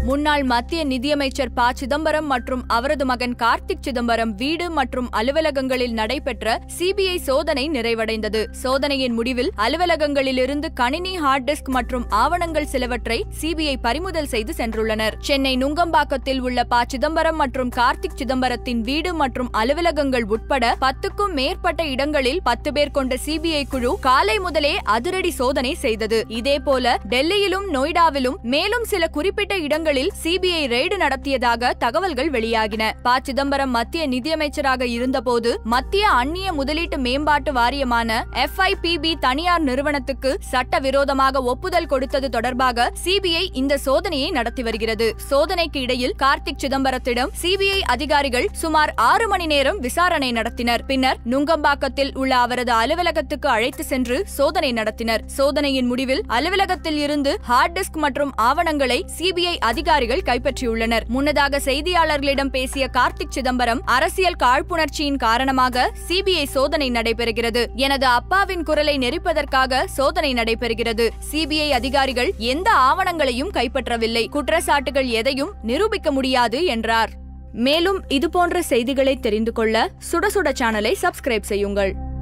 முன்னாள் மத்திய நிதியமைச்சர் ப சிதம்பரம் மற்றும் அவரது மகன் கார்த்திக் சிதம்பரம் வீடு மற்றும் அலுவலகங்களில் நடைபெற்ற சிபிஐ சோதனை நிறைவடைந்தது சோதனையின் முடிவில் அலுவலகங்களிலிருந்து கணினி ஹார்ட் டிஸ்க் மற்றும் ஆவணங்கள் சிலவற்றை சிபிஐ பறிமுதல் செய்து சென்றுள்ளனர் சென்னை நுங்கம்பாக்கத்தில் உள்ள ப சிதம்பரம் மற்றும் கார்த்திக் சிதம்பரத்தின் வீடு மற்றும் அலுவலகங்கள் உட்பட பத்துக்கும் மேற்பட்ட இடங்களில் பத்து பேர் கொண்ட சிபிஐ குழு காலை முதலே அதிரடி சோதனை செய்தது இதேபோல டெல்லியிலும் நொய்டாவிலும் மேலும் சில குறிப்பிட்ட இடங்களில் சிபிஐ ரெய்டு நடத்தியதாக தகவல்கள் வெளியாகின ப சிதம்பரம் மத்திய நிதியமைச்சராக இருந்தபோது மத்திய அந்நிய முதலீட்டு மேம்பாட்டு வாரியமான எஃப்ஐபிபி தனியார் நிறுவனத்துக்கு சட்டவிரோதமாக ஒப்புதல் கொடுத்தது தொடர்பாக சிபிஐ இந்த சோதனையை நடத்தி வருகிறது சோதனைக்கு இடையில் கார்த்திக் சிதம்பரத்திடம் சிபிஐ அதிகாரிகள் சுமார் ஆறு மணி நேரம் விசாரணை நடத்தினர் பின்னர் நுங்கம்பாக்கத்தில் உள்ள அவரது அலுவலகத்துக்கு அழைத்து சென்று சோதனை நடத்தினர் சோதனையின் முடிவில் அலுவலகத்தில் இருந்து ஹார்ட் டிஸ்க் மற்றும் ஆவணங்களை சிபிஐ அதிகாரிகள் கைப்பற்றியுள்ளனர் முன்னதாக செய்தியாளர்களிடம் பேசிய கார்த்திக் சிதம்பரம் அரசியல் காழ்ப்புணர்ச்சியின் காரணமாக சிபிஐ சோதனை நடைபெறுகிறது எனது அப்பாவின் குரலை நெரிப்பதற்காக சோதனை நடைபெறுகிறது சிபிஐ அதிகாரிகள் எந்த ஆவணங்களையும் கைப்பற்றவில்லை குற்றச்சாட்டுகள் எதையும் நிரூபிக்க முடியாது என்றார் மேலும் இதுபோன்ற செய்திகளை தெரிந்து கொள்ள சுட சுட சேனலை சப்ஸ்கிரைப் செய்யுங்கள்